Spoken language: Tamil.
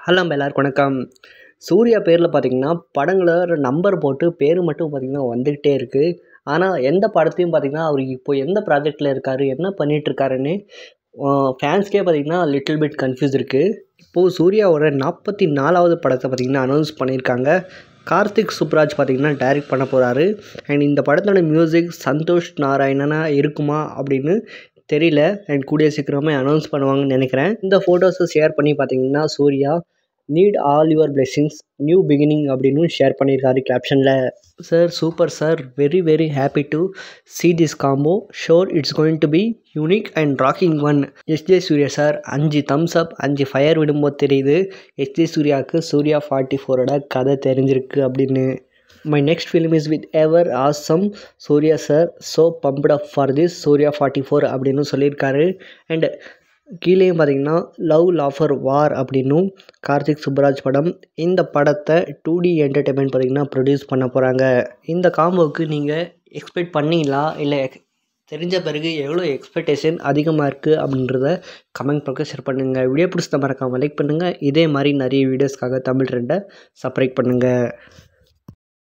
ஹலோ நம்ம எல்லாருக்கும் வணக்கம் சூர்யா பேரில் பார்த்தீங்கன்னா படங்கள நம்பர் போட்டு பேர் மட்டும் பார்த்தீங்கன்னா வந்துக்கிட்டே இருக்குது ஆனால் எந்த படத்தையும் பார்த்தீங்கன்னா அவர் இப்போ எந்த ப்ராஜெக்டில் இருக்கார் என்ன பண்ணிகிட்ருக்காருன்னு ஃபேன்ஸ்க்கே பார்த்தீங்கன்னா லிட்டில் பிட் கன்ஃபியூஸ் இருக்குது இப்போது சூர்யாவோட நாற்பத்தி நாலாவது படத்தை பார்த்தீங்கன்னா அனௌன்ஸ் பண்ணியிருக்காங்க கார்த்திக் சுப்ராஜ் பார்த்தீங்கன்னா டைரக்ட் பண்ண போகிறாரு அண்ட் இந்த படத்தோட மியூசிக் சந்தோஷ் நாராயணனா இருக்குமா அப்படின்னு தெரியல அண்ட் கூடிய சீக்கிரமே அனௌன்ஸ் பண்ணுவாங்கன்னு நினைக்கிறேன் இந்த ஃபோட்டோஸை ஷேர் பண்ணி பார்த்தீங்கன்னா Suriya need all your blessings new beginning அப்படின்னு ஷேர் பண்ணியிருக்காரு கேப்ஷனில் sir super sir very very happy to see this combo sure it's going to be unique and rocking one SJ Suryah sir அஞ்சு தம்ஸ் அப் அஞ்சு ஃபயர் விடும்போது தெரியுது எஸ்ஜே சூர்யாவுக்கு சூர்யா ஃபார்ட்டி ஃபோரோட கதை தெரிஞ்சிருக்கு அப்படின்னு my next film is with ever awesome Suriya sir so pumped up for this Suriya forty four அப்படின்னு சொல்லியிருக்காரு அண்ட் கீழேயும் பார்த்தீங்கன்னா லவ் லாஃபர் வார் அப்படின்னும் கார்த்திக் சுப்ராஜ் படம் இந்த படத்தை டூ டி என்டர்டைன்மெண்ட் பார்த்தீங்கன்னா ப்ரொடியூஸ் பண்ண போகிறாங்க இந்த காம்போவுக்கு நீங்கள் எக்ஸ்பெக்ட் பண்ணீங்களா இல்லை தெரிஞ்ச பிறகு எவ்வளோ எக்ஸ்பெக்டேஷன் அதிகமாக இருக்குது அப்படின்றத கமெண்ட் பக்கம் ஷேர் பண்ணுங்கள் வீடியோ பிடிச்சத மறக்காமல் லைக் பண்ணுங்கள் இதே மாதிரி நிறைய வீடியோஸ்க்காக தமிழ் ரெண்டை சப்ஸ்கிரைப் பண்ணுங்கள்